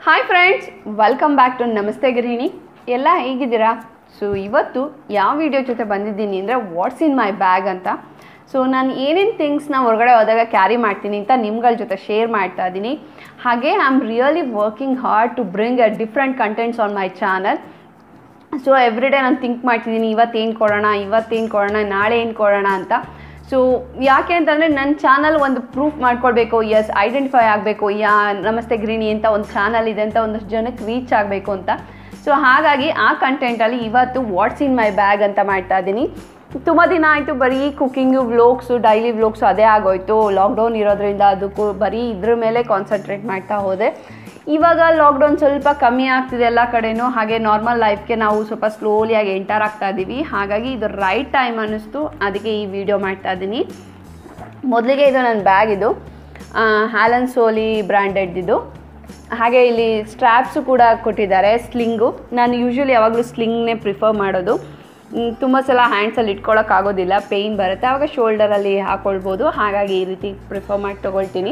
hi friends welcome back to Namaste Gruhini ಎಲ್ಲ ಹೇಗಿದ್ದೀರಾ so ಇವತ್ತು ಯಾವ ವಿಡಿಯೋ ಜೊತೆ ಬಂದಿದ್ದೀನಿ ಅಂದರೆ ವಾಟ್ಸ್ ಇನ್ ಮೈ ಬ್ಯಾಗ್ ಅಂತ ಸೊ ನಾನು ಏನೇನು ಥಿಂಗ್ಸ್ನ ಹೊರಗಡೆ ಹೋದಾಗ ಕ್ಯಾರಿ ಮಾಡ್ತೀನಿ ಅಂತ ನಿಮ್ಗಳ ಜೊತೆ ಶೇರ್ ಮಾಡ್ತಾ ಇದ್ದೀನಿ ಹಾಗೆ I am really working hard to bring a different contents on my channel so everyday ನಾನು ಥಿಂಕ್ ಮಾಡ್ತಿದ್ದೀನಿ ಇವತ್ತೇನು ಕೊಡೋಣ ಇವತ್ತೇನು ಕೊಡೋಣ ನಾಳೆ ಏನು ಕೊಡೋಣ ಅಂತ ಸೊ ಯಾಕೆ ಅಂತಂದರೆ ನನ್ನ ಚಾನಲ್ ಒಂದು ಪ್ರೂಫ್ ಮಾಡ್ಕೊಳ್ಬೇಕು ಎಸ್ ಐಡೆಂಟಿಫೈ ಆಗಬೇಕು ಯಾ ನಮಸ್ತೆ ಗ್ರೀನಿ ಅಂತ ಒಂದು ಚಾನಲ್ ಇದೆ ಅಂತ ಒಂದಷ್ಟು ಜನಕ್ಕೆ ರೀಚ್ ಆಗಬೇಕು ಅಂತ ಸೊ ಹಾಗಾಗಿ ಆ ಕಂಟೆಂಟಲ್ಲಿ ಇವತ್ತು ವಾಟ್ಸ್ ಇನ್ ಮೈ ಬ್ಯಾಗ್ ಅಂತ ಮಾಡ್ತಾ ಇದ್ದೀನಿ ತುಂಬ ದಿನ ಆಯಿತು ಬರೀ ಕುಕ್ಕಿಂಗು ವ್ಲೋಗ್ಸು ಡೈಲಿ ವ್ಲೋಗ್ಸು ಅದೇ ಆಗೋಯ್ತು ಲಾಕ್ಡೌನ್ ಇರೋದ್ರಿಂದ ಅದಕ್ಕೂ ಬರೀ ಇದ್ರ ಮೇಲೆ ಕಾನ್ಸಂಟ್ರೇಟ್ ಮಾಡ್ತಾ ಹೋದೆ ಇವಾಗ ಲಾಕ್ಡೌನ್ ಸ್ವಲ್ಪ ಕಮ್ಮಿ ಆಗ್ತಿದೆ ಎಲ್ಲ ಕಡೆನೂ ಹಾಗೆ ನಾರ್ಮಲ್ ಲೈಫ್ಗೆ ನಾವು ಸ್ವಲ್ಪ ಸ್ಲೋಲಿಯಾಗಿ ಎಂಟರ್ ಆಗ್ತಾ ಇದ್ದೀವಿ ಹಾಗಾಗಿ ಇದು ರೈಟ್ ಟೈಮ್ ಅನ್ನಿಸ್ತು ಅದಕ್ಕೆ ಈ ವಿಡಿಯೋ ಮಾಡ್ತಾ ಇದ್ದೀನಿ ಮೊದಲಿಗೆ ಇದು ನನ್ನ ಬ್ಯಾಗ್ ಇದು ಹ್ಯಾಲನ್ ಸೋಲಿ ಬ್ರ್ಯಾಂಡೆಡ್ದಿದ್ದು ಹಾಗೆ ಇಲ್ಲಿ ಸ್ಟ್ರ್ಯಾಪ್ಸು ಕೂಡ ಕೊಟ್ಟಿದ್ದಾರೆ ಸ್ಲಿಂಗು ನಾನು ಯೂಶ್ವಲಿ ಯಾವಾಗಲೂ ಸ್ಲಿಂಗ್ನೇ ಪ್ರಿಫರ್ ಮಾಡೋದು ತುಂಬ ಸಲ ಹ್ಯಾಂಡ್ಸಲ್ಲಿ ಇಟ್ಕೊಳ್ಳೋಕ್ಕಾಗೋದಿಲ್ಲ ಪೇಯ್ನ್ ಬರುತ್ತೆ ಆವಾಗ ಶೋಲ್ಡರಲ್ಲಿ ಹಾಕ್ಕೊಳ್ಬೋದು ಹಾಗಾಗಿ ಈ ರೀತಿ ಪ್ರಿಫರ್ ಮಾಡಿ ತೊಗೊಳ್ತೀನಿ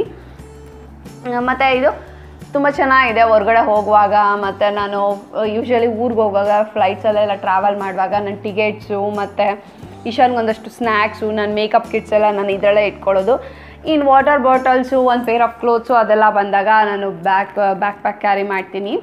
ಮತ್ತು ಇದು ತುಂಬ ಚೆನ್ನಾಗಿದೆ ಹೊರಗಡೆ ಹೋಗುವಾಗ ಮತ್ತು ನಾನು ಯೂಶ್ವಲಿ ಊರಿಗೆ ಹೋಗುವಾಗ ಫ್ಲೈಟ್ಸಲ್ಲೆಲ್ಲ ಟ್ರಾವೆಲ್ ಮಾಡುವಾಗ ನನ್ನ ಟಿಕೆಟ್ಸು ಮತ್ತು ಇಶಾನ್ಗೊಂದಷ್ಟು ಸ್ನ್ಯಾಕ್ಸು ನನ್ನ ಮೇಕಪ್ ಕಿಟ್ಸ್ ಎಲ್ಲ ನಾನು ಇದರಲ್ಲೇ ಇಟ್ಕೊಳ್ಳೋದು ಇನ್ನು ವಾಟರ್ ಬಾಟಲ್ಸು ಒಂದು ಪೇರ್ ಆಫ್ ಕ್ಲೋತ್ಸು ಅದೆಲ್ಲ ಬಂದಾಗ ನಾನು ಬ್ಯಾಕ್ ಬ್ಯಾಕ್ ಪ್ಯಾಕ್ ಕ್ಯಾರಿ ಮಾಡ್ತೀನಿ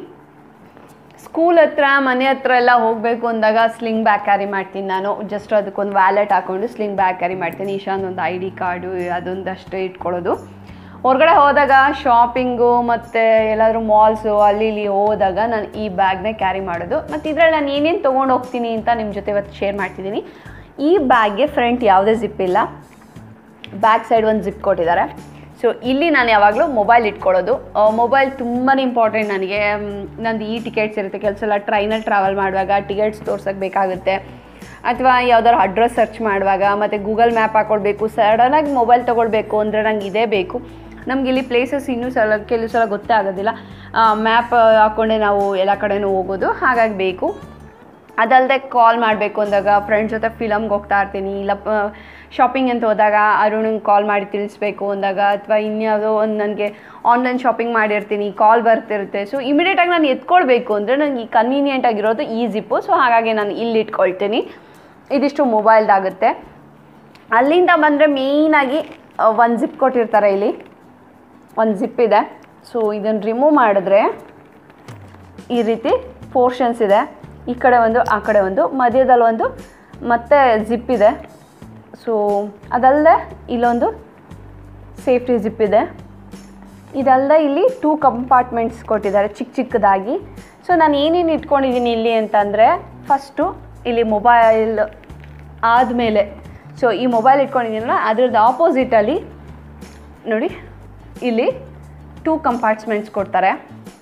ಸ್ಕೂಲ್ ಹತ್ರ ಮನೆ ಹತ್ರ ಎಲ್ಲ ಹೋಗಬೇಕು ಅಂದಾಗ ಸ್ಲಿಂಗ್ ಬ್ಯಾಗ್ ಕ್ಯಾರಿ ಮಾಡ್ತೀನಿ ನಾನು ಜಸ್ಟ್ ಅದಕ್ಕೊಂದು ವ್ಯಾಲೆಟ್ ಹಾಕ್ಕೊಂಡು ಸ್ಲಿಂಗ್ ಬ್ಯಾಗ್ ಕ್ಯಾರಿ ಮಾಡ್ತೀನಿ ಇಶಾನ್ ಒಂದು ಐ ಡಿ ಕಾರ್ಡು ಅದೊಂದಷ್ಟು ಇಟ್ಕೊಳ್ಳೋದು ಹೊರಗಡೆ ಹೋದಾಗ ಶಾಪಿಂಗು ಮತ್ತು ಎಲ್ಲಾದರೂ ಮಾಲ್ಸು ಅಲ್ಲಿ ಇಲ್ಲಿ ಹೋದಾಗ ನಾನು ಈ ಬ್ಯಾಗ್ನೇ ಕ್ಯಾರಿ ಮಾಡೋದು ಮತ್ತು ಇದರಲ್ಲಿ ನಾನು ಏನೇನು ತೊಗೊಂಡು ಹೋಗ್ತೀನಿ ಅಂತ ನಿಮ್ಮ ಜೊತೆ ಇವತ್ತು ಶೇರ್ ಮಾಡ್ತಿದ್ದೀನಿ ಈ ಬ್ಯಾಗ್ಗೆ ಫ್ರಂಟ್ ಯಾವುದೇ ಜಿಪ್ ಇಲ್ಲ ಬ್ಯಾಕ್ ಸೈಡ್ ಒಂದು ಜಿಪ್ ಕೊಟ್ಟಿದ್ದಾರೆ ಸೊ ಇಲ್ಲಿ ನಾನು ಯಾವಾಗಲೂ ಮೊಬೈಲ್ ಇಟ್ಕೊಳ್ಳೋದು ಮೊಬೈಲ್ ತುಂಬಾ ಇಂಪಾರ್ಟೆಂಟ್ ನನಗೆ ಮ್, ನಂದು ಈ ಟಿಕೆಟ್ಸ್ ಇರುತ್ತೆ ಕೆಲಸ ಎಲ್ಲ ಟ್ರೈನಲ್ಲಿ ಟ್ರಾವೆಲ್ ಮಾಡುವಾಗ ಟಿಕೆಟ್ಸ್ ತೋರ್ಸೋಕ್ಕೆ ಬೇಕಾಗುತ್ತೆ ಅಥವಾ ಯಾವ್ದಾದ್ರು ಅಡ್ರೆಸ್ ಸರ್ಚ್ ಮಾಡುವಾಗ ಮತ್ತು ಗೂಗಲ್ ಮ್ಯಾಪ್ ಹಾಕ್ಕೊಳ್ಬೇಕು ಸಡನ್ನಾಗಿ ಮೊಬೈಲ್ ತೊಗೊಳ್ಬೇಕು ಅಂದರೆ ನಂಗೆ ಇದೇ ಬೇಕು ನಮ್ಗೆ ಇಲ್ಲಿ ಪ್ಲೇಸಸ್ ಇನ್ನೂ ಸಲ ಕೆಲವು ಸಲ ಗೊತ್ತೇ ಆಗೋದಿಲ್ಲ ಮ್ಯಾಪ್ ಹಾಕ್ಕೊಂಡೆ ನಾವು ಎಲ್ಲ ಕಡೆನೂ ಹೋಗೋದು ಹಾಗಾಗಿ ಬೇಕು ಅದಲ್ಲದೆ ಕಾಲ್ ಮಾಡಬೇಕು ಅಂದಾಗ ಫ್ರೆಂಡ್ಸ್ ಜೊತೆ ಫಿಲಮ್ಗೆ ಹೋಗ್ತಾ ಇರ್ತೀನಿ ಇಲ್ಲ ಶಾಪಿಂಗ್ ಅಂತ ಹೋದಾಗ ಅರುಣಿಗೆ ಕಾಲ್ ಮಾಡಿ ತಿಳಿಸ್ಬೇಕು ಅಂದಾಗ ಅಥವಾ ಇನ್ಯಾವುದೋ ಒಂದು ನನಗೆ ಆನ್ಲೈನ್ ಶಾಪಿಂಗ್ ಮಾಡಿರ್ತೀನಿ ಕಾಲ್ ಬರ್ತಿರುತ್ತೆ ಸೊ ಇಮಿಡಿಯೇಟಾಗಿ ನಾನು ಎತ್ಕೊಳ್ಬೇಕು ಅಂದರೆ ನನಗೆ ಈ ಕನ್ವೀನಿಯೆಂಟ್ ಆಗಿರೋದು ಈ ಜಿಪ್ಪು ಸೊ ಹಾಗಾಗಿ ನಾನು ಇಲ್ಲಿ ಇಟ್ಕೊಳ್ತೀನಿ ಇದಿಷ್ಟು ಮೊಬೈಲ್ದಾಗುತ್ತೆ ಅಲ್ಲಿಂದ ಬಂದರೆ ಮೇಯ್ನಾಗಿ ಒಂದು ಜಿಪ್ ಕೊಟ್ಟಿರ್ತಾರೆ ಇಲ್ಲಿ ಒಂದು ಜಿಪ್ ಇದೆ ಸೊ ಇದನ್ನು ರಿಮೂವ್ ಮಾಡಿದ್ರೆ ಈ ರೀತಿ ಪೋರ್ಷನ್ಸ್ ಇದೆ ಈ ಕಡೆ ಒಂದು ಆ ಕಡೆ ಒಂದು ಮಧ್ಯದಲ್ಲಿ ಒಂದು ಮತ್ತೆ ಜಿಪ್ ಇದೆ ಸೊ ಅದಲ್ಲದೆ ಇಲ್ಲೊಂದು ಸೇಫ್ಟಿ ಜಿಪ್ ಇದೆ ಇದಲ್ಲದೆ ಇಲ್ಲಿ ಟೂ ಕಂಪಾರ್ಟ್ಮೆಂಟ್ಸ್ ಕೊಟ್ಟಿದ್ದಾರೆ ಚಿಕ್ಕ ಚಿಕ್ಕದಾಗಿ ಸೊ ನಾನು ಏನೇನು ಇಟ್ಕೊಂಡಿದ್ದೀನಿ ಇಲ್ಲಿ ಅಂತಂದರೆ ಫಸ್ಟು ಇಲ್ಲಿ ಮೊಬೈಲ್ ಆದಮೇಲೆ ಸೊ ಈ ಮೊಬೈಲ್ ಇಟ್ಕೊಂಡಿದ್ದೀನಲ್ಲ ಅದ್ರದ್ದು ಆಪೋಸಿಟಲ್ಲಿ ನೋಡಿ ಇಲ್ಲಿ ಟೂ ಕಂಪಾರ್ಟ್ಮೆಂಟ್ಸ್ ಕೊಡ್ತಾರೆ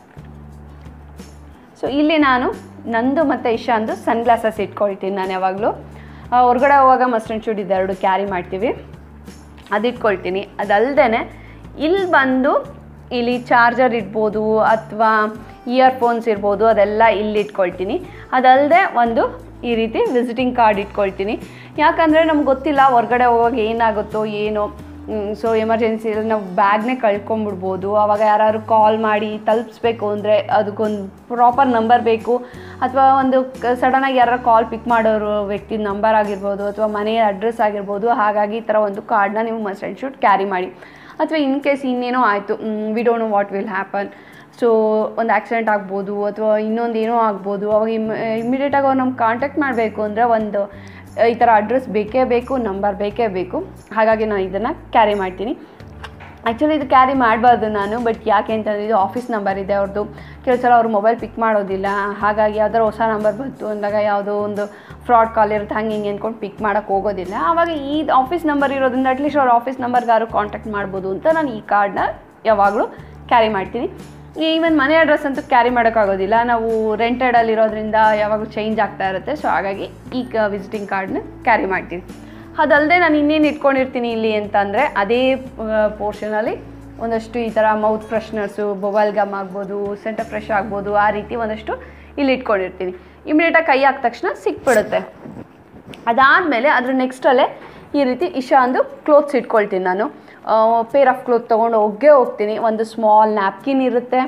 ಸೊ ಇಲ್ಲಿ ನಾನು ನಂದು ಮತ್ತು ಇಶಾಂದು ಸನ್ ಗ್ಲಾಸಸ್ ಇಟ್ಕೊಳ್ತೀನಿ ನಾನು ಯಾವಾಗಲೂ ಹೊರಗಡೆ ಹೋಗುವಾಗ ಮಸ್ಟ್ ಆ್ಯಂಡ್ ಶೂಟ್ ಇದೆರಡು ಕ್ಯಾರಿ ಮಾಡ್ತೀವಿ ಅದು ಇಟ್ಕೊಳ್ತೀನಿ ಅದಲ್ಲದೆ ಇಲ್ಲಿ ಬಂದು ಇಲ್ಲಿ ಚಾರ್ಜರ್ ಇಡ್ಬೋದು ಅಥವಾ ಇಯರ್ಫೋನ್ಸ್ ಇರ್ಬೋದು ಅದೆಲ್ಲ ಇಲ್ಲಿ ಇಟ್ಕೊಳ್ತೀನಿ ಅದಲ್ಲದೆ ಒಂದು ಈ ರೀತಿ ವಿಸಿಟಿಂಗ್ ಕಾರ್ಡ್ ಇಟ್ಕೊಳ್ತೀನಿ ಯಾಕಂದರೆ ನಮ್ಗೆ ಗೊತ್ತಿಲ್ಲ ಹೊರಗಡೆ ಹೋಗುವಾಗ ಏನಾಗುತ್ತೋ ಏನೋ ಸೊ ಎಮರ್ಜೆನ್ಸಿಯಲ್ಲಿ ನಾವು ಬ್ಯಾಗ್ನೇ ಕಳ್ಕೊಂಬಿಡ್ಬೋದು ಆವಾಗ ಯಾರು ಕಾಲ್ ಮಾಡಿ ತಲುಪಿಸ್ಬೇಕು ಅಂದರೆ ಅದಕ್ಕೊಂದು ಪ್ರಾಪರ್ ನಂಬರ್ ಬೇಕು ಅಥವಾ ಒಂದು ಸಡನ್ನಾಗಿ ಯಾರು ಕಾಲ್ ಪಿಕ್ ಮಾಡೋರು ವ್ಯಕ್ತಿ ನಂಬರ್ ಆಗಿರ್ಬೋದು ಅಥವಾ ಮನೆಯ ಅಡ್ರೆಸ್ ಆಗಿರ್ಬೋದು ಹಾಗಾಗಿ ಈ ಥರ ಒಂದು ಕಾರ್ಡ್ನ ನೀವು ಮಸ್ಟ್ ಆ್ಯಂಡ್ ಶೂಟ್ ಕ್ಯಾರಿ ಮಾಡಿ ಅಥವಾ ಇನ್ ಕೇಸ್ ಇನ್ನೇನೋ ಆಯಿತು we don't know what will happen so ಒಂದು ಆಕ್ಸಿಡೆಂಟ್ ಆಗ್ಬೋದು ಅಥವಾ ಇನ್ನೊಂದು ಏನೋ ಆಗ್ಬೋದು ಅವಾಗ ಇಮ್ ಇಮಿಡಿಯೇಟಾಗಿ ಅವ್ರು ನಮ್ಗೆ ಕಾಂಟ್ಯಾಕ್ಟ್ ಮಾಡಬೇಕು ಅಂದರೆ ಒಂದು ಈ ಥರ ಅಡ್ರೆಸ್ ಬೇಕೇ ಬೇಕು ನಂಬರ್ ಬೇಕೇ ಬೇಕು ಹಾಗಾಗಿ ನಾನು ಇದನ್ನು ಕ್ಯಾರಿ ಮಾಡ್ತೀನಿ ಆ್ಯಕ್ಚುಲಿ ಇದು ಕ್ಯಾರಿ ಮಾಡಬಾರ್ದು ನಾನು ಬಟ್ ಯಾಕೆ ಅಂತಂದರೆ ಇದು ಆಫೀಸ್ ನಂಬರ್ ಇದೆ ಅವ್ರದ್ದು ಕೆಲವು ಸಲ ಅವ್ರು ಮೊಬೈಲ್ ಪಿಕ್ ಮಾಡೋದಿಲ್ಲ ಹಾಗಾಗಿ ಯಾವ್ದಾರು ಹೊಸ ನಂಬರ್ ಬಂತು ಅಂದಾಗ ಯಾವುದೋ ಒಂದು ಫ್ರಾಡ್ ಕಾಲ್ ಇರುತ್ತೆ ಹಂಗೆ ಹಿಂಗೆ ಅಂದ್ಕೊಂಡು ಪಿಕ್ ಮಾಡೋಕ್ಕೆ ಹೋಗೋದಿಲ್ಲ ಆವಾಗ ಈ ಆಫೀಸ್ ನಂಬರ್ ಇರೋದ್ರಿಂದ ಅಟ್ಲೀಸ್ಟ್ ಅವ್ರ ಆಫೀಸ್ ನಂಬರ್ಗಾರು ಕಾಂಟ್ಯಾಕ್ಟ್ ಮಾಡ್ಬೋದು ಅಂತ ನಾನು ಈ ಕಾರ್ಡ್ನ ಯಾವಾಗಲೂ ಕ್ಯಾರಿ ಮಾಡ್ತೀನಿ ಈವನ್ ಮನೆ ಅಡ್ರೆಸ್ ಅಂತೂ ಕ್ಯಾರಿ ಮಾಡೋಕ್ಕಾಗೋದಿಲ್ಲ ನಾವು ರೆಂಟೆಡಲ್ಲಿ ಇರೋದ್ರಿಂದ ಯಾವಾಗಲೂ ಚೇಂಜ್ ಆಗ್ತಾ ಇರುತ್ತೆ ಸೊ ಹಾಗಾಗಿ ಈ ಕ ವಿಸಿಟಿಂಗ್ ಕಾರ್ಡ್ನ ಕ್ಯಾರಿ ಮಾಡ್ತೀನಿ ಅದಲ್ಲದೆ ನಾನು ಇನ್ನೇನು ಇಟ್ಕೊಂಡಿರ್ತೀನಿ ಇಲ್ಲಿ ಅಂತಂದರೆ ಅದೇ ಪೋರ್ಷನಲ್ಲಿ ಒಂದಷ್ಟು ಈ ಥರ ಮೌತ್ ಫ್ರೆಶ್ನರ್ಸು ಮೊಬೈಲ್ ಗಮ್ ಆಗ್ಬೋದು ಸೆಂಟರ್ ಫ್ರೆಶ್ ಆಗ್ಬೋದು ಆ ರೀತಿ ಒಂದಷ್ಟು ಇಲ್ಲಿ ಇಟ್ಕೊಂಡಿರ್ತೀನಿ ಇಮಿಡಿಯೇಟಾಗಿ ಕೈ ಹಾಕಿದ ತಕ್ಷಣ ಸಿಕ್ಬಿಡುತ್ತೆ ಅದಾದಮೇಲೆ ಅದ್ರ ನೆಕ್ಸ್ಟಲ್ಲೇ ಈ ರೀತಿ ಇಶಾ ಅಂದು ಕ್ಲೋತ್ಸ್ ಇಟ್ಕೊಳ್ತೀನಿ ನಾನು ಪೇರ್ ಆಫ್ ಕ್ಲೋತ್ ತೊಗೊಂಡು ಹೋಗೇ ಹೋಗ್ತೀನಿ ಒಂದು ಸ್ಮಾಲ್ ನ್ಯಾಪ್ಕಿನ್ ಇರುತ್ತೆ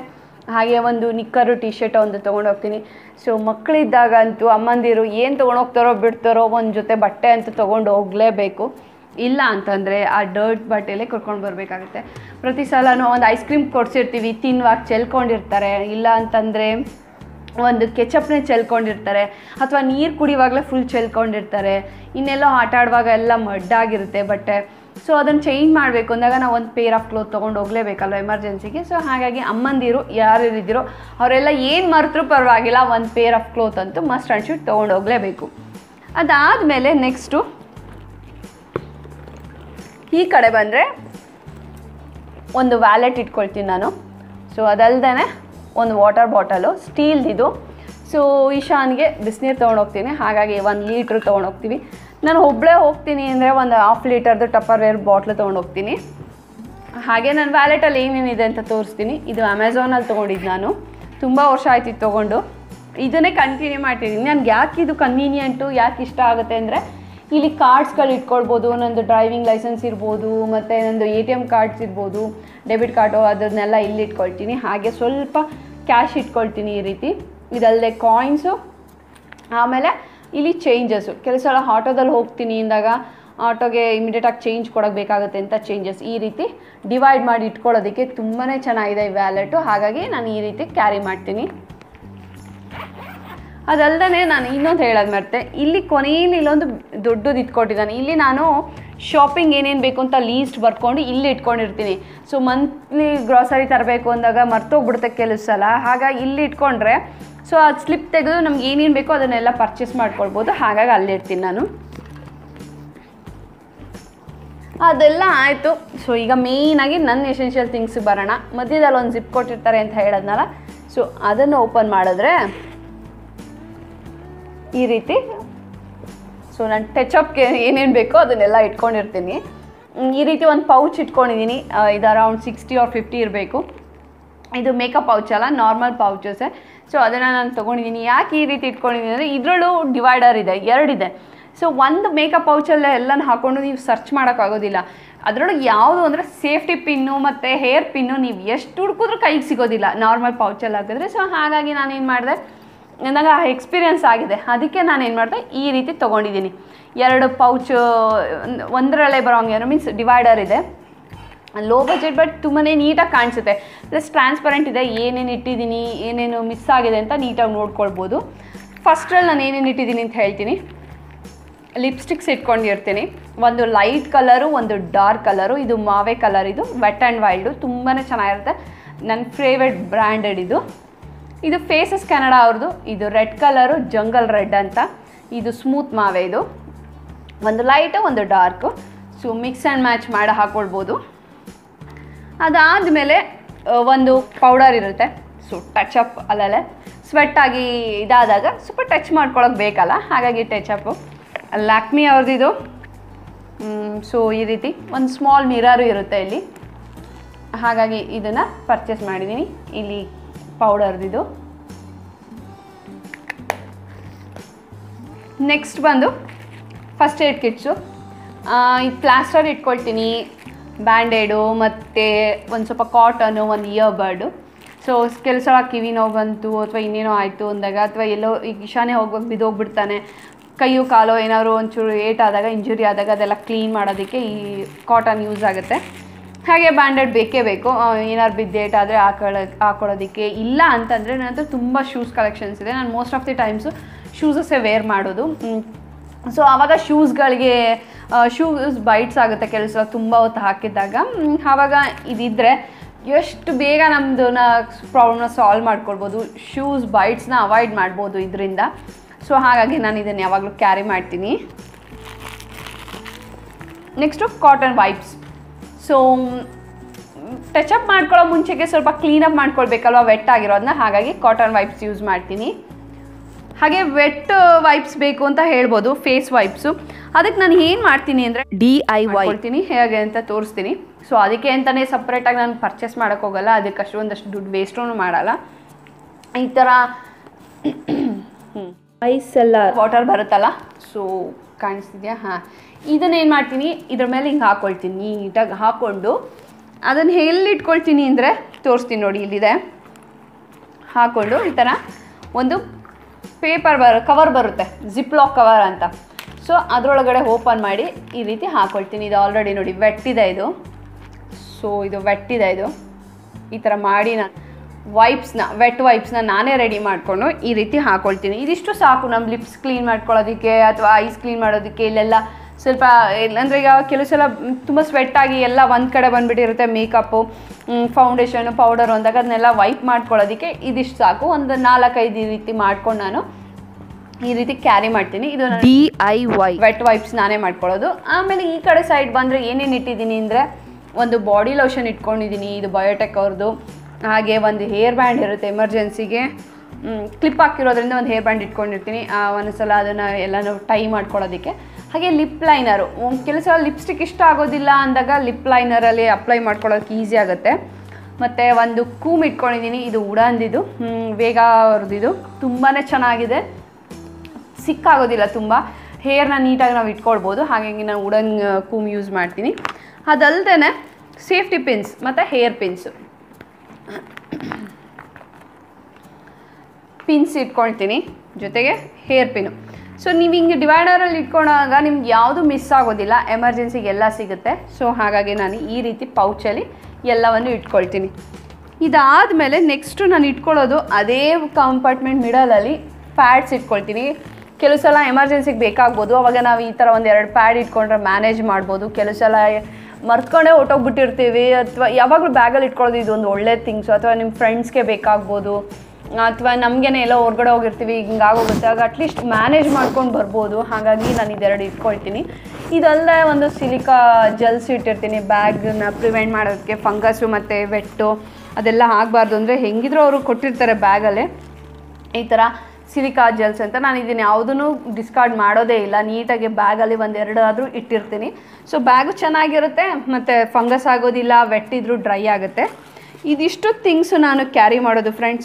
ಹಾಗೆ ಒಂದು ನಿಕ್ಕರು ಟಿ ಶರ್ಟ್ ಒಂದು ತೊಗೊಂಡು ಹೋಗ್ತೀನಿ ಸೊ ಮಕ್ಕಳಿದ್ದಾಗಂತೂ ಅಮ್ಮಂದಿರು ಏನು ತೊಗೊಂಡೋಗ್ತಾರೋ ಬಿಡ್ತಾರೋ ಒಂದು ಜೊತೆ ಬಟ್ಟೆ ಅಂತೂ ತೊಗೊಂಡು ಹೋಗಲೇಬೇಕು ಇಲ್ಲ ಅಂತಂದರೆ ಆ ಡರ್ಟ್ ಬಟ್ಟೆಲೇ ಕರ್ಕೊಂಡು ಬರಬೇಕಾಗುತ್ತೆ ಪ್ರತಿ ಸಲನೂ ಒಂದು ಐಸ್ ಕ್ರೀಮ್ ಕೊಡ್ಸಿರ್ತೀವಿ ತಿನ್ನುವಾಗ ಚೆಲ್ಕೊಂಡಿರ್ತಾರೆ ಇಲ್ಲ ಅಂತಂದರೆ ಒಂದು ಕೆಚಪ್ನೇ ಚೆಲ್ಕೊಂಡಿರ್ತಾರೆ ಅಥವಾ ನೀರು ಕುಡಿಯುವಾಗಲೇ ಫುಲ್ ಚೆಲ್ಕೊಂಡಿರ್ತಾರೆ ಇನ್ನೆಲ್ಲೋ ಆಟ ಆಡುವಾಗ ಎಲ್ಲ ಮಡ್ಡಾಗಿರುತ್ತೆ ಬಟ್ಟೆ ಸೊ ಅದನ್ನು ಚೇಂಜ್ ಮಾಡಬೇಕು ಅಂದಾಗ ನಾವು ಒಂದು ಪೇರ್ ಆಫ್ ಕ್ಲೋತ್ ತೊಗೊಂಡು ಹೋಗಲೇಬೇಕಲ್ವ ಎಮರ್ಜೆನ್ಸಿಗೆ ಸೊ ಹಾಗಾಗಿ ಅಮ್ಮಂದಿರು ಯಾರ್ಯಾರಿದ್ದೀರೋ ಅವರೆಲ್ಲ ಏನು ಮರೆತರೂ ಪರವಾಗಿಲ್ಲ ಒಂದು ಪೇರ್ ಆಫ್ ಕ್ಲೋತ್ ಅಂತೂ ಮಸ್ಟ್ ಆ್ಯಂಡ್ ಶುಡ್ ತೊಗೊಂಡು ಹೋಗಲೇಬೇಕು ಅದಾದಮೇಲೆ ನೆಕ್ಸ್ಟು ಈ ಕಡೆ ಬಂದರೆ ಒಂದು ವ್ಯಾಲೆಟ್ ಇಟ್ಕೊಳ್ತೀನಿ ನಾನು ಸೊ ಅದಲ್ದೇ ಒಂದು ವಾಟರ್ ಬಾಟಲು ಸ್ಟೀಲ್ದಿದು ಸೊ ಈಶಾನ್ಗೆ ಬಿಸಿನೀರು ತೊಗೊಂಡೋಗ್ತೀನಿ ಹಾಗಾಗಿ ಒಂದು ಲೀಟ್ರ್ ತೊಗೊಂಡೋಗ್ತೀವಿ ನಾನು ಒಬ್ಬಳೇ ಹೋಗ್ತೀನಿ ಅಂದರೆ ಒಂದು ಹಾಫ್ ಲೀಟರ್ದು ಟಪ್ಪರ್ ವೇರ್ ಬಾಟ್ಲು ತೊಗೊಂಡೋಗ್ತೀನಿ ಹಾಗೆ ನನ್ನ ವ್ಯಾಲೆಟಲ್ಲಿ ಏನೇನಿದೆ ಅಂತ ತೋರಿಸ್ತೀನಿ ಇದು ಅಮೆಝಾನಲ್ಲಿ ತೊಗೊಂಡಿದ್ದು ನಾನು ತುಂಬ ವರ್ಷ ಆಯ್ತು ಇದು ತೊಗೊಂಡು ಇದನ್ನೇ ಕಂಟಿನ್ಯೂ ಮಾಡ್ತಿದ್ದೀನಿ ನನಗೆ ಯಾಕೆ ಇದು ಕನ್ವೀನಿಯೆಂಟು ಯಾಕೆ ಇಷ್ಟ ಆಗುತ್ತೆ ಅಂದರೆ ಇಲ್ಲಿ ಕಾರ್ಡ್ಸ್ಗಳು ಇಟ್ಕೊಳ್ಬೋದು ನಂದು ಡ್ರೈವಿಂಗ್ ಲೈಸೆನ್ಸ್ ಇರ್ಬೋದು ಮತ್ತು ನಂದು ಎ ಟಿ ಎಮ್ ಕಾರ್ಡ್ಸ್ ಇರ್ಬೋದು ಡೆಬಿಟ್ ಕಾರ್ಡು ಅದನ್ನೆಲ್ಲ ಇಲ್ಲಿ ಇಟ್ಕೊಳ್ತೀನಿ ಹಾಗೆ ಸ್ವಲ್ಪ ಕ್ಯಾಶ್ ಇಟ್ಕೊಳ್ತೀನಿ ಈ ರೀತಿ ಇದಲ್ಲದೆ ಕಾಯಿನ್ಸು ಆಮೇಲೆ ಇಲ್ಲಿ ಚೇಂಜಸ್ಸು ಕೆಲವು ಸಲ ಆಟೋದಲ್ಲಿ ಹೋಗ್ತೀನಿ ಅಂದಾಗ ಆಟೋಗೆ ಇಮಿಡಿಯೇಟಾಗಿ ಚೇಂಜ್ ಕೊಡೋಕೆ ಬೇಕಾಗುತ್ತೆ ಅಂತ ಚೇಂಜಸ್ ಈ ರೀತಿ ಡಿವೈಡ್ ಮಾಡಿ ಇಟ್ಕೊಳ್ಳೋದಕ್ಕೆ ತುಂಬಾ ಚೆನ್ನಾಗಿದೆ ಈ ವ್ಯಾಲೆಟು ಹಾಗಾಗಿ ನಾನು ಈ ರೀತಿ ಕ್ಯಾರಿ ಮಾಡ್ತೀನಿ ಅದಲ್ದೇ ನಾನು ಇನ್ನೊಂದು ಹೇಳೋದು ಮರ್ತೆ ಇಲ್ಲಿ ಕೊನೆಯಲ್ಲಿ ಇಲ್ಲೊಂದು ದೊಡ್ಡದು ಇಟ್ಕೊಟ್ಟಿದ್ದಾನೆ ಇಲ್ಲಿ ನಾನು ಶಾಪಿಂಗ್ ಏನೇನು ಬೇಕು ಅಂತ ಲೀಸ್ಟ್ ಬರ್ಕೊಂಡು ಇಲ್ಲಿ ಇಟ್ಕೊಂಡಿರ್ತೀನಿ ಸೊ ಮಂತ್ಲಿ ಗ್ರಾಸರಿ ತರಬೇಕು ಅಂದಾಗ ಮರ್ತೋಗ್ಬಿಡುತ್ತೆ ಕೆಲವು ಸಲ ಹಾಗಾಗಿ ಇಲ್ಲಿ ಇಟ್ಕೊಂಡ್ರೆ ಸೊ ಅದು ಸ್ಲಿಪ್ ತೆಗೆದು ನಮ್ಗೆ ಏನೇನು ಬೇಕೋ ಅದನ್ನೆಲ್ಲ ಪರ್ಚೇಸ್ ಮಾಡ್ಕೊಳ್ಬೋದು ಹಾಗಾಗಿ ಅಲ್ಲಿಡ್ತೀನಿ ನಾನು ಅದೆಲ್ಲ ಆಯಿತು ಸೊ ಈಗ ಮೇಯ್ನಾಗಿ ನನ್ನ ಎಸೆನ್ಷಿಯಲ್ ಥಿಂಗ್ಸ್ ಬರೋಣ ಮಧ್ಯದಲ್ಲಿ ಒಂದು ಜಿಪ್ ಕೊಟ್ಟಿರ್ತಾರೆ ಅಂತ ಹೇಳೋದ್ನಲ್ಲ ಸೊ ಅದನ್ನು ಓಪನ್ ಮಾಡಿದ್ರೆ ಈ ರೀತಿ ಸೊ ನಾನು ಟಚಪ್ಗೆ ಏನೇನು ಬೇಕೋ ಅದನ್ನೆಲ್ಲ ಇಟ್ಕೊಂಡಿರ್ತೀನಿ ಹ್ಮ್, ಈ ರೀತಿ ಒಂದು ಪೌಚ್ ಇಟ್ಕೊಂಡಿದ್ದೀನಿ ಆ, ಇದು ಅರೌಂಡ್ ಸಿಕ್ಸ್ಟಿ ಆರ್ ಫಿಫ್ಟಿ ಇರಬೇಕು ಇದು ಮೇಕಪ್ ಪೌಚ್ ಅಲ್ಲ ನಾರ್ಮಲ್ ಪೌಚಸ್ಸೇ ಸೊ ಅದನ್ನು ನಾನು ತೊಗೊಂಡಿದ್ದೀನಿ ಯಾಕೆ ಈ ರೀತಿ ಇಟ್ಕೊಂಡಿದ್ದೀನಿ ಅಂದರೆ ಇದರಲ್ಲೂ ಡಿವೈಡರ್ ಇದೆ ಎರಡಿದೆ ಸೊ ಒಂದು ಮೇಕಪ್ ಪೌಚಲ್ಲೇ ಎಲ್ಲನೂ ಹಾಕ್ಕೊಂಡು ನೀವು ಸರ್ಚ್ ಮಾಡೋಕ್ಕಾಗೋದಿಲ್ಲ ಅದರೊಳಗೆ ಯಾವುದು ಅಂದರೆ ಸೇಫ್ಟಿ ಪಿನ್ನು ಮತ್ತು ಹೇರ್ ಪಿನ್ನು ನೀವು ಎಷ್ಟು ಹುಡುಕಿದ್ರೂ ಕೈಗೆ ಸಿಗೋದಿಲ್ಲ ನಾರ್ಮಲ್ ಪೌಚಲ್ಲಿ ಹಾಕಿದ್ರೆ ಸೊ ಹಾಗಾಗಿ ನಾನೇನು ಮಾಡಿದೆ ನನಗೆ ಆ ಎಕ್ಸ್ಪೀರಿಯನ್ಸ್ ಆಗಿದೆ ಅದಕ್ಕೆ ನಾನು ಏನು ಮಾಡಿದೆ ಈ ರೀತಿ ತೊಗೊಂಡಿದ್ದೀನಿ ಎರಡು ಪೌಚ್ ಒಂದರಲ್ಲೇ ಬರೋಂಗೆ ಏನೋ ಮೀನ್ಸ್ ಡಿವೈಡರ್ ಇದೆ ಲೋ ಬಜೆಟ್ ಬಟ್ ತುಂಬಾ ನೀಟಾಗಿ ಕಾಣಿಸುತ್ತೆ ಪ್ಲಸ್ ಟ್ರಾನ್ಸ್ಪರೆಂಟ್ ಇದೆ ಏನೇನು ಇಟ್ಟಿದ್ದೀನಿ ಏನೇನು ಮಿಸ್ ಆಗಿದೆ ಅಂತ ನೀಟಾಗಿ ನೋಡ್ಕೊಳ್ಬೋದು ಫಸ್ಟ್ರಲ್ಲಿ ನಾನು ಏನೇನು ಇಟ್ಟಿದ್ದೀನಿ ಅಂತ ಹೇಳ್ತೀನಿ ಲಿಪ್ಸ್ಟಿಕ್ಸ್ ಇಟ್ಕೊಂಡಿರ್ತೀನಿ ಒಂದು ಲೈಟ್ ಕಲರು ಒಂದು ಡಾರ್ಕ್ ಕಲರು ಇದು ಮಾವೆ ಕಲರ್ ಇದು ವೆಟ್ ಆ್ಯಂಡ್ ವೈಲ್ಡು ತುಂಬಾ ಚೆನ್ನಾಗಿರುತ್ತೆ ನನ್ನ ಫೇವ್ರೆಟ್ ಬ್ರ್ಯಾಂಡೆಡ್ ಇದು ಇದು ಫೇಸಸ್ ಕನ್ನಡ ಅವ್ರದ್ದು ಇದು ರೆಡ್ ಕಲರು ಜಂಗಲ್ ರೆಡ್ ಅಂತ ಇದು ಸ್ಮೂತ್ ಮಾವೆ ಇದು ಒಂದು ಲೈಟು ಒಂದು dark so mix and match ಮಾಡಿ ಹಾಕ್ಕೊಳ್ಬೋದು ಅದಾದಮೇಲೆ ಒಂದು ಪೌಡರ್ ಇರುತ್ತೆ ಸೊ ಟಚಪ್ ಅಲ್ಲಲ್ಲೇ ಸ್ವೆಟ್ ಆಗಿ ಇದಾದಾಗ ಸ್ವಲ್ಪ ಟಚ್ ಮಾಡ್ಕೊಳಕ್ಕೆ ಬೇಕಲ್ಲ ಹಾಗಾಗಿ ಟಚಪ್ಪು ಲ್ಯಾಕ್ಮಿ ಅವ್ರದ್ದಿದು ಸೊ ಈ ರೀತಿ ಒಂದು ಸ್ಮಾಲ್ ಮಿರರು ಇರುತ್ತೆ ಇಲ್ಲಿ ಹಾಗಾಗಿ ಇದನ್ನು ಪರ್ಚೇಸ್ ಮಾಡಿದ್ದೀನಿ ಇಲ್ಲಿ ಪೌಡರ್ದಿದು ನೆಕ್ಸ್ಟ್ ಬಂದು ಫಸ್ಟ್ ಏಡ್ ಕಿಟ್ಸು ಇದು ಪ್ಲಾಸ್ಟರ್ ಇಟ್ಕೊಳ್ತೀನಿ ಬ್ಯಾಂಡೇಡು ಮತ್ತು ಒಂದು ಸ್ವಲ್ಪ ಕಾಟನು ಒಂದು ಇಯರ್ಬರ್ಡು ಸೊ ಕೆಲಸ ಕಿವಿ ನೋವು ಬಂತು ಅಥವಾ ಇನ್ನೇನೋ ಆಯಿತು ಅಂದಾಗ ಅಥವಾ ಎಲ್ಲೋ ಈಗ ಈಶಾನೆ ಹೋಗ್ಬೇಕು ಬಿದ್ದೋಗ್ಬಿಡ್ತಾನೆ ಕೈಯು ಕಾಲು ಏನಾದ್ರು ಒಂಚೂರು ಏಟ್ ಆದಾಗ ಇಂಜುರಿ ಆದಾಗ ಅದೆಲ್ಲ ಕ್ಲೀನ್ ಮಾಡೋದಕ್ಕೆ ಈ ಕಾಟನ್ ಯೂಸ್ ಆಗುತ್ತೆ ಹಾಗೆ ಬ್ಯಾಂಡೆಡ್ ಬೇಕೇ ಬೇಕು ಆ, ಏನಾದ್ರು ಬಿದ್ದೇಟ್ ಆದರೆ ಹಾಕೊಳ್ಳೋ ಹಾಕೊಳ್ಳೋದಕ್ಕೆ ಇಲ್ಲ ಅಂತಂದರೆ ನನ್ನ ಹತ್ರ ತುಂಬ ಶೂಸ್ ಕಲೆಕ್ಷನ್ಸ್ ಇದೆ ನಾನು ಮೋಸ್ಟ್ ಆಫ್ ದಿ ಟೈಮ್ಸು ಶೂಸಸ್ಸೇ ವೇರ್ ಮಾಡೋದು ಸೊ ಆವಾಗ ಶೂಸ್ಗಳಿಗೆ ಶೂಸ್ ಬೈಟ್ಸ್ ಆಗುತ್ತೆ ಕೆಲಸ ತುಂಬ ಹೊತ್ತು ಹಾಕಿದ್ದಾಗ ಮ್, ಆವಾಗ ಇದಿದ್ದರೆ ಎಷ್ಟು ಬೇಗ ನಮ್ಮದು ಪ್ರಾಬ್ಲಮ್ನ ಸಾಲ್ವ್ ಮಾಡ್ಕೊಳ್ಬೋದು ಶೂಸ್ ಬೈಟ್ಸ್ನ ಅವಾಯ್ಡ್ ಮಾಡ್ಬೋದು ಇದರಿಂದ ಸೊ ಹಾಗಾಗಿ ನಾನು ಇದನ್ನು ಯಾವಾಗಲೂ ಕ್ಯಾರಿ ಮಾಡ್ತೀನಿ next cotton wipes so touch up ಮಾಡ್ಕೊಳ್ಳೋ ಮುಂಚೆಗೆ ಸ್ವಲ್ಪ ಕ್ಲೀನಪ್ ಮಾಡ್ಕೊಳ್ಬೇಕಲ್ವ ವೆಟ್ ಆಗಿರೋದನ್ನ ಹಾಗಾಗಿ ಕಾಟನ್ ವೈಪ್ಸ್ ಯೂಸ್ ಮಾಡ್ತೀನಿ ಹಾಗೆ ವೆಟ್ ವೈಪ್ಸ್ ಬೇಕು ಅಂತ ಹೇಳ್ಬೋದು ಫೇಸ್ ವೈಪ್ಸು ಅದಕ್ಕೆ ನಾನು ಏನು ಮಾಡ್ತೀನಿ ಅಂದರೆ ಡಿ ಐ ವೈ ಕೊಡ್ತೀನಿ ಹೇಗೆ ಅಂತ ತೋರಿಸ್ತೀನಿ ಸೊ ಅದಕ್ಕೆ ಅಂತಲೇ ಸಪ್ರೇಟಾಗಿ ನಾನು ಪರ್ಚೇಸ್ ಮಾಡೋಕ್ಕೆ ಹೋಗಲ್ಲ ಅದಕ್ಕೆ ಅಷ್ಟೊಂದಷ್ಟು ದುಡ್ಡು ವೇಸ್ಟೂ ಮಾಡಲ್ಲ ಈ ಥರ ಐಸ್ ಎಲ್ಲ ವಾಟರ್ ಬರುತ್ತಲ್ಲ ಸೊ ಕಾಣಿಸ್ತಿದ್ಯಾ ಹಾಂ ಇದನ್ನ ಏನು ಮಾಡ್ತೀನಿ ಇದ್ರ ಮೇಲೆ ಹಿಂಗೆ ಹಾಕ್ಕೊಳ್ತೀನಿ ನೀಟಾಗಿ ಹಾಕ್ಕೊಂಡು ಅದನ್ನು ಎಲ್ಲಿ ಇಟ್ಕೊಳ್ತೀನಿ ಅಂದರೆ ತೋರಿಸ್ತೀನಿ ನೋಡಿ ಇಲ್ಲಿದೆ ಹಾಕ್ಕೊಂಡು ಈ ಥರ ಒಂದು ಪೇಪರ್ ಬರ ಕವರ್ ಬರುತ್ತೆ ಜಿಪ್ ಲಾಕ್ ಕವರ್ ಅಂತ ಸೊ ಅದರೊಳಗಡೆ ಓಪನ್ ಮಾಡಿ ಈ ರೀತಿ ಹಾಕ್ಕೊಳ್ತೀನಿ ಇದು ಆಲ್ರೆಡಿ ನೋಡಿ ವೆಟ್ಟಿದೆ ಇದು ಸೊ ಇದು ವೆಟ್ಟಿದೆ ಇದು ಈ ಥರ ಮಾಡಿ ನಾನು ವೈಪ್ಸ್ನ ವೆಟ್ ವೈಪ್ಸ್ನ ನಾನೇ ರೆಡಿ ಮಾಡಿಕೊಂಡು ಈ ರೀತಿ ಹಾಕೊಳ್ತೀನಿ ಇದಿಷ್ಟು ಸಾಕು ನಮ್ಮ ಲಿಪ್ಸ್ ಕ್ಲೀನ್ ಮಾಡ್ಕೊಳ್ಳೋದಕ್ಕೆ ಅಥವಾ ಐಸ್ ಕ್ಲೀನ್ ಮಾಡೋದಕ್ಕೆ ಇಲ್ಲೆಲ್ಲ ಸ್ವಲ್ಪ ಅಂದರೆ ಈಗ ಕೆಲವು ಸಲ ತುಂಬ ಸ್ವೆಟ್ ಆಗಿ ಎಲ್ಲ ಒಂದು ಕಡೆ ಬಂದುಬಿಟ್ಟಿರುತ್ತೆ ಮೇಕಪ್ಪು ಫೌಂಡೇಶನು ಪೌಡರ್ ಅಂದಾಗ ಅದನ್ನೆಲ್ಲ ವೈಪ್ ಮಾಡ್ಕೊಳ್ಳೋದಕ್ಕೆ ಇದಿಷ್ಟು ಸಾಕು ಒಂದು ನಾಲ್ಕೈದು ಈ ರೀತಿ ಮಾಡ್ಕೊಂಡು ನಾನು ಈ ರೀತಿ ಕ್ಯಾರಿ ಮಾಡ್ತೀನಿ ಇದು D I Y wet wipes ನಾನೇ ಮಾಡ್ಕೊಳ್ಳೋದು ಆಮೇಲೆ ಈ ಕಡೆ ಸೈಡ್ ಬಂದರೆ ಏನೇನು ಇಟ್ಟಿದ್ದೀನಿ ಅಂದರೆ ಒಂದು ಬಾಡಿ ಲೋಷನ್ ಇಟ್ಕೊಂಡಿದ್ದೀನಿ ಇದು ಬಯೋಟೆಕ್ ಅವ್ರದ್ದು ಹಾಗೆ ಒಂದು ಹೇರ್ ಬ್ಯಾಂಡ್ ಇರುತ್ತೆ ಎಮರ್ಜೆನ್ಸಿಗೆ ಕ್ಲಿಪ್ ಹಾಕಿರೋದ್ರಿಂದ ಒಂದು ಹೇರ್ ಬ್ಯಾಂಡ್ ಇಟ್ಕೊಂಡಿರ್ತೀನಿ ಆ, ಒಂದೊಂದು ಸಲ ಅದನ್ನು ಎಲ್ಲನೂ ಟೈ ಮಾಡ್ಕೊಳ್ಳೋದಕ್ಕೆ ಹಾಗೆ ಲಿಪ್ ಲೈನರು ಕೆಲವು ಸಲ ಲಿಪ್ಸ್ಟಿಕ್ ಇಷ್ಟ ಆಗೋದಿಲ್ಲ ಅಂದಾಗ ಲಿಪ್ ಲೈನರಲ್ಲಿ ಅಪ್ಲೈ ಮಾಡ್ಕೊಳ್ಳೋದಕ್ಕೆ ಈಸಿ ಆಗುತ್ತೆ ಮತ್ತು ಒಂದು ಕೂಮ್ ಇಟ್ಕೊಂಡಿದ್ದೀನಿ ಇದು ಉಡಾನ್ದಿದು ಹ್ಮ್, ವೇಗ ಅವ್ರದ್ದಿದು ತುಂಬಾ ಚೆನ್ನಾಗಿದೆ ಸಿಕ್ಕಾಗೋದಿಲ್ಲ ತುಂಬ ಹೇರ್ನ ನೀಟಾಗಿ ನಾವು ಇಟ್ಕೊಳ್ಬೋದು ಹಾಗಾಗಿ ನಾನು ವುಡನ್ ಕೂಮ್ ಯೂಸ್ ಮಾಡ್ತೀನಿ ಅದಲ್ಲದೆ ಸೇಫ್ಟಿ ಪಿನ್ಸ್ ಮತ್ತು ಹೇರ್ ಪಿನ್ಸು ಪಿನ್ಸ್ ಇಟ್ಕೊಳ್ತೀನಿ ಜೊತೆಗೆ ಹೇರ್ ಪಿನ್ನು ಸೊ ನೀವು ಹಿಂಗೆ ಡಿವೈಡರಲ್ಲಿ ಇಟ್ಕೊಂಡಾಗ ನಿಮ್ಗೆ ಯಾವುದು ಮಿಸ್ ಆಗೋದಿಲ್ಲ ಎಮರ್ಜೆನ್ಸಿಗೆ ಎಲ್ಲ ಸಿಗುತ್ತೆ ಸೊ ಹಾಗಾಗಿ ನಾನು ಈ ರೀತಿ ಪೌಚಲ್ಲಿ ಎಲ್ಲವನ್ನು ಇಟ್ಕೊಳ್ತೀನಿ ಇದಾದಮೇಲೆ ನೆಕ್ಸ್ಟು ನಾನು ಇಟ್ಕೊಳ್ಳೋದು ಅದೇ ಕಂಪಾರ್ಟ್ಮೆಂಟ್ ಮಿಡಲಲ್ಲಿ ಪ್ಯಾಡ್ಸ್ ಇಟ್ಕೊಳ್ತೀನಿ ಕೆಲವು ಸಲ ಎಮರ್ಜೆನ್ಸಿಗೆ ಬೇಕಾಗ್ಬೋದು ಅವಾಗ ನಾವು ಈ ಥರ ಒಂದು ಎರಡು ಪ್ಯಾಡ್ ಇಟ್ಕೊಂಡ್ರೆ ಮ್ಯಾನೇಜ್ ಮಾಡ್ಬೋದು ಕೆಲವು ಸಲ ಮರ್ತ್ಕೊಂಡೇ ಹೊಟ್ಟೋಗ್ಬಿಟ್ಟಿರ್ತೀವಿ ಅಥವಾ ಯಾವಾಗಲೂ ಬ್ಯಾಗಲ್ಲಿ ಇಟ್ಕೊಳ್ಳೋದು ಇದು ಒಂದು ಒಳ್ಳೆ ಥಿಂಗ್ಸು ಅಥವಾ ನಿಮ್ಮ ಫ್ರೆಂಡ್ಸ್ಗೆ ಬೇಕಾಗ್ಬೋದು ಅಥವಾ ನಮಗೇನೆ ಎಲ್ಲೋ ಹೊರ್ಗಡೆ ಹೋಗಿರ್ತೀವಿ ಹಿಂಗಾಗೋಗುತ್ತೆ ಆಗ ಅಟ್ಲೀಸ್ಟ್ ಮ್ಯಾನೇಜ್ ಮಾಡ್ಕೊಂಡು ಬರ್ಬೋದು ಹಾಗಾಗಿ ನಾನು ಇದೆರಡು ಇಟ್ಕೊಳ್ತೀನಿ ಇದಲ್ಲದೆ ಒಂದು ಸಿಲಿಕಾ ಜಲ್ಸ್ ಇಟ್ಟಿರ್ತೀನಿ ಬ್ಯಾಗನ್ನ ಪ್ರಿವೆಂಟ್ ಮಾಡೋದಕ್ಕೆ ಫಂಗಸ್ಸು ಮತ್ತು ವೆಟ್ಟು ಅದೆಲ್ಲ ಆಗಬಾರ್ದು ಅಂದರೆ ಹೆಂಗಿದ್ರು ಅವರು ಕೊಟ್ಟಿರ್ತಾರೆ ಬ್ಯಾಗಲ್ಲೇ ಈ ಥರ ಸಿಲಿಕಾ ಜೆಲ್ಸ್ ಅಂತ ನಾನು ಇದನ್ನು ಯಾವುದೂ ಡಿಸ್ಕಾರ್ಡ್ ಮಾಡೋದೇ ಇಲ್ಲ ನೀಟಾಗಿ ಬ್ಯಾಗಲ್ಲಿ ಒಂದೆರಡು ಆದರೂ ಇಟ್ಟಿರ್ತೀನಿ ಸೊ ಬ್ಯಾಗು ಚೆನ್ನಾಗಿರುತ್ತೆ ಮತ್ತು ಫಂಗಸ್ ಆಗೋದಿಲ್ಲ ವೆಟ್ಟಿದ್ರು ಡ್ರೈ ಆಗುತ್ತೆ ಇದಿಷ್ಟು ಥಿಂಗ್ಸು ನಾನು ಕ್ಯಾರಿ ಮಾಡೋದು ಫ್ರೆಂಡ್ಸ್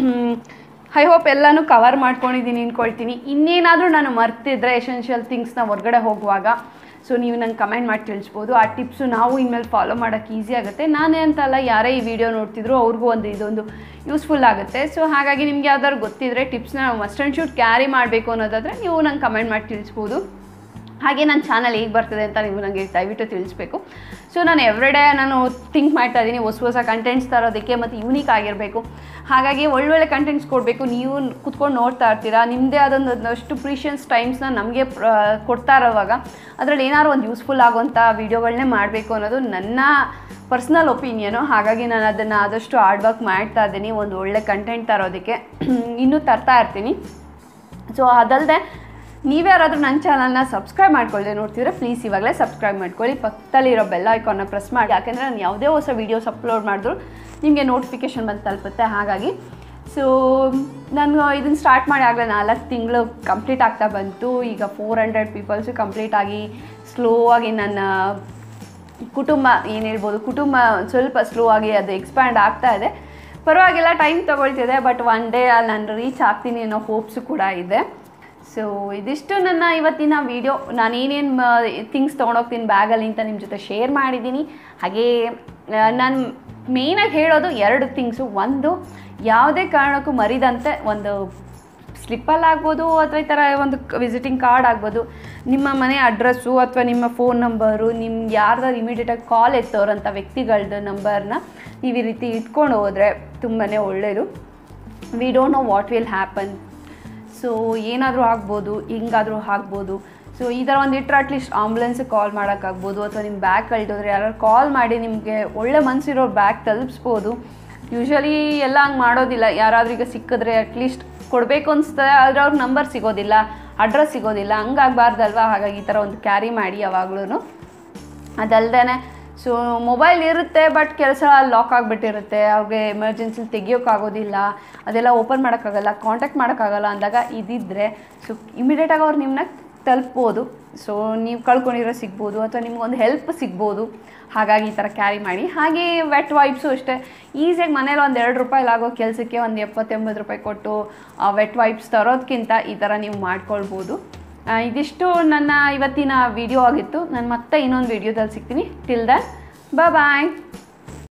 ಐ ಹೋಪ್ ಎಲ್ಲನೂ ಕವರ್ ಮಾಡ್ಕೊಂಡಿದ್ದೀನಿ ಅಂದ್ಕೊಳ್ತೀನಿ ಇನ್ನೇನಾದರೂ ನಾನು ಮರ್ತಿದ್ರೆ ಎಸೆನ್ಷಿಯಲ್ ಥಿಂಗ್ಸ್ನ ಹೊರಗಡೆ ಹೋಗುವಾಗ ಸೊ ನೀವು ನಂಗೆ ಕಮೆಂಟ್ ಮಾಡಿ ತಿಳಿಸ್ಬೋದು ಆ ಟಿಪ್ಸು ನಾವು ಇನ್ಮೇಲೆ ಫಾಲೋ ಮಾಡೋಕ್ಕೆ ಈಸಿ ಆಗುತ್ತೆ ನಾನೇ ಅಂತಲ್ಲ ಯಾರೇ ಈ ವಿಡಿಯೋ ನೋಡ್ತಿದ್ರು ಅವ್ರಿಗೂ ಒಂದು ಇದೊಂದು ಯೂಸ್ಫುಲ್ ಆಗುತ್ತೆ ಸೊ ಹಾಗಾಗಿ ನಿಮ್ಗೆ ಯಾವ್ದಾದ್ರು ಗೊತ್ತಿದ್ರೆ ಟಿಪ್ಸ್ನ ನಾವು ಮಸ್ಟ್ ಆ್ಯಂಡ್ ಶೂಟ್ ಕ್ಯಾರಿ ಮಾಡಬೇಕು ಅನ್ನೋದಾದರೆ ನೀವು ನಂಗೆ ಕಮೆಂಟ್ ಮಾಡಿ ತಿಳಿಸ್ಬೋದು ಹಾಗೆ ನನ್ನ ಚಾನಲ್ ಹೇಗೆ ಬರ್ತದೆ ಅಂತ ನೀವು ನನಗೆ ದಯವಿಟ್ಟು ತಿಳಿಸ್ಬೇಕು ಸೊ ನಾನು ಎವ್ರಿಡೇ ನಾನು ಥಿಂಕ್ ಮಾಡ್ತಾ ಇದ್ದೀನಿ ಹೊಸ ಹೊಸ ಕಂಟೆಂಟ್ಸ್ ತರೋದಕ್ಕೆ ಮತ್ತು ಯೂನಿಕ್ ಆಗಿರಬೇಕು ಹಾಗಾಗಿ ಒಳ್ಳೊಳ್ಳೆ ಕಂಟೆಂಟ್ಸ್ ಕೊಡಬೇಕು ನೀವು ಕುತ್ಕೊಂಡು ನೋಡ್ತಾ ಇರ್ತೀರಾ ನಿಮ್ಮದೇ ಆದೊಂದು ಒಂದಷ್ಟು ಪ್ರೀಷಿಯನ್ಸ್ ಟೈಮ್ಸ್ನ ನಮಗೆ ಕೊಡ್ತಾ ಇರೋವಾಗ ಅದರಲ್ಲಿ ಏನಾದ್ರು ಒಂದು ಯೂಸ್ಫುಲ್ ಆಗುವಂಥ ವೀಡಿಯೋಗಳನ್ನೇ ಮಾಡಬೇಕು ಅನ್ನೋದು ನನ್ನ ಪರ್ಸ್ನಲ್ ಒಪಿನಿಯನು ಹಾಗಾಗಿ ನಾನು ಅದನ್ನು ಆದಷ್ಟು ಹಾರ್ಡ್ ವರ್ಕ್ ಮಾಡ್ತಾ ಇದ್ದೀನಿ ಒಂದು ಒಳ್ಳೆ ಕಂಟೆಂಟ್ ತರೋದಕ್ಕೆ ಇನ್ನೂ ತರ್ತಾ ಇರ್ತೀನಿ ಸೊ ಅದಲ್ಲದೆ ನೀವ್ಯಾರಾದರೂ ನನ್ನ ಚಾನಲ್ನ ಸಬ್ಸ್ಕ್ರೈಬ್ ಮಾಡ್ಕೊಳ್ಳದೆ ನೋಡ್ತಿದ್ರೆ ಪ್ಲೀಸ್ ಇವಾಗಲೇ ಸಬ್ಸ್ಕ್ರೈಬ್ ಮಾಡ್ಕೊಳ್ಳಿ ಪಕ್ಕದಲ್ಲಿರೋ ಬೆಲ್ ಐಕಾನ್ನ ಪ್ರೆಸ್ ಮಾಡಿ ಯಾಕೆಂದರೆ ನಾನು ಯಾವುದೇ ಹೊಸ ವೀಡಿಯೋಸ್ ಅಪ್ಲೋಡ್ ಮಾಡಿದ್ರು ನಿಮಗೆ ನೋಟಿಫಿಕೇಷನ್ ಬಂದು ತಲುಪುತ್ತೆ ಹಾಗಾಗಿ ಸೊ ನಾನು ಇದನ್ನು ಸ್ಟಾರ್ಟ್ ಮಾಡಿ ಆಗಲೇ ನಾಲ್ಕು ತಿಂಗಳು ಕಂಪ್ಲೀಟ್ ಆಗ್ತಾ ಬಂತು ಈಗ ಫೋರ್ ಹಂಡ್ರೆಡ್ ಪೀಪಲ್ಸು ಕಂಪ್ಲೀಟ್ ಆಗಿ ಸ್ಲೋ ಆಗಿ ನನ್ನ ಕುಟುಂಬ ಏನು ಹೇಳ್ಬೋದು ಕುಟುಂಬ ಒಂದ್ ಸ್ವಲ್ಪ ಸ್ಲೋ ಆಗಿ ಅದು ಎಕ್ಸ್ಪ್ಯಾಂಡ್ ಆಗ್ತಾ ಇದೆ ಪರವಾಗಿಲ್ಲ ಟೈಮ್ ತೊಗೊಳ್ತಿದೆ ಬಟ್ ಒನ್ ಡೇ ನಾನು ರೀಚ್ ಆಗ್ತೀನಿ ಅನ್ನೋ ಹೋಪ್ಸು ಕೂಡ ಇದೆ ಸೊ ಇದಿಷ್ಟು ನನ್ನ ಇವತ್ತಿನ ವಿಡಿಯೋ ನಾನೇನೇನು ಥಿಂಗ್ಸ್ ತೊಗೊಂಡೋಗ್ತೀನಿ ಬ್ಯಾಗಲ್ಲಿ ಅಂತ ನಿಮ್ಮ ಜೊತೆ ಶೇರ್ ಮಾಡಿದ್ದೀನಿ ಹಾಗೇ ನಾನು ಮೇಯ್ನಾಗಿ ಹೇಳೋದು ಎರಡು ಥಿಂಗ್ಸು ಒಂದು ಯಾವುದೇ ಕಾರಣಕ್ಕೂ ಮರಿದಂತೆ ಒಂದು ಸ್ಲಿಪ್ಪಲ್ಲಿ ಆಗ್ಬೋದು ಅಥವಾ ಈ ಥರ ಒಂದು ವಿಸಿಟಿಂಗ್ ಕಾರ್ಡ್ ಆಗ್ಬೋದು ನಿಮ್ಮ ಮನೆ ಅಡ್ರೆಸ್ಸು ಅಥವಾ ನಿಮ್ಮ ಫೋನ್ ನಂಬರು ನಿಮ್ಗೆ ಯಾರ್ದಾರು ಇಮಿಡಿಯೇಟಾಗಿ ಕಾಲ್ ಎತ್ತೋರಂಥ ವ್ಯಕ್ತಿಗಳದ್ದು ನಂಬರ್ನ ನೀವು ಈ ರೀತಿ ಇಟ್ಕೊಂಡು ಹೋದರೆ ತುಂಬಾ ಒಳ್ಳೆಯದು we don't know what will happen so ಏನಾದರೂ ಆಗ್ಬೋದು ಹಿಂಗಾದರೂ ಆಗ್ಬೋದು ಸೊ ಈ ಥರ ಒಂದು ಇಟ್ಟರೆ ಅಟ್ಲೀಸ್ಟ್ ಆಂಬುಲೆನ್ಸಿಗೆ ಕಾಲ್ ಮಾಡೋಕ್ಕಾಗ್ಬೋದು ಅಥವಾ ನಿಮ್ಮ ಬ್ಯಾಗ್ ಕಳ್ದೋದ್ರೆ ಯಾರು ಕಾಲ್ ಮಾಡಿ ನಿಮಗೆ ಒಳ್ಳೆ ಮನಸ್ಸಿರೋ ಬ್ಯಾಗ್ ತಲುಪಿಸ್ಬೋದು ಯೂಶ್ವಲಿ ಎಲ್ಲ ಹಂಗೆ ಮಾಡೋದಿಲ್ಲ ಯಾರಾದ್ರೂ ಈಗ ಸಿಕ್ಕಿದ್ರೆ ಅಟ್ಲೀಸ್ಟ್ ಕೊಡಬೇಕು ಅನಿಸ್ತದೆ ಆದರೆ ಅವ್ರ ನಂಬರ್ ಸಿಗೋದಿಲ್ಲ ಅಡ್ರೆಸ್ ಸಿಗೋದಿಲ್ಲ ಹಂಗಾಗಬಾರ್ದಲ್ವಾ ಹಾಗಾಗಿ ಈ ಥರ ಒಂದು ಕ್ಯಾರಿ ಮಾಡಿ ಯಾವಾಗ್ಲೂ ಅದಲ್ದೇ ಸೊ ಮೊಬೈಲ್ ಇರುತ್ತೆ ಬಟ್ ಕೆಲಸ ಲಾಕ್ ಆಗಿಬಿಟ್ಟಿರುತ್ತೆ ಅವ್ರಿಗೆ ಎಮರ್ಜೆನ್ಸಿ ತೆಗಿಯೋಕ್ಕಾಗೋದಿಲ್ಲ ಅದೆಲ್ಲ ಓಪನ್ ಮಾಡೋಕ್ಕಾಗಲ್ಲ ಕಾಂಟ್ಯಾಕ್ಟ್ ಮಾಡೋಕ್ಕಾಗಲ್ಲ ಅಂದಾಗ ಇದಿದ್ದರೆ ಸೊ ಇಮಿಡಿಯೇಟಾಗಿ ಅವ್ರು ನಿಮ್ಮನ್ನ ತಲುಪ್ಬೋದು ಸೊ ನೀವು ಕಳ್ಕೊಂಡಿರೋ ಸಿಗ್ಬೋದು ಅಥವಾ ನಿಮ್ಗೊಂದು ಹೆಲ್ಪ್ ಸಿಗ್ಬೋದು ಹಾಗಾಗಿ ಈ ಥರ ಕ್ಯಾರಿ ಮಾಡಿ ಹಾಗೆ ವೆಟ್ ವೈಪ್ಸು ಅಷ್ಟೇ ಈಸಿಯಾಗಿ ಮನೇಲಿ ಒಂದು ಎರಡು ರೂಪಾಯಿ ಆಗೋ ಕೆಲಸಕ್ಕೆ ಒಂದು ಎಪ್ಪತ್ತೆಂಬತ್ತು ರೂಪಾಯಿ ಕೊಟ್ಟು ಆ ವೆಟ್ ವೈಪ್ಸ್ ತರೋದಕ್ಕಿಂತ ಈ ಥರ ನೀವು ಮಾಡ್ಕೊಳ್ಬೋದು ಆ, ಇದಿಷ್ಟು ನನ್ನ ಇವತ್ತಿನ ವಿಡಿಯೋ ಆಗಿತ್ತು ನಾನು ಮತ್ತೆ ಇನ್ನೊಂದು ವಿಡಿಯೋದಲ್ಲಿ ಸಿಗ್ತೀನಿ ಟಿಲ್ ದನ್ ಬಾಯ್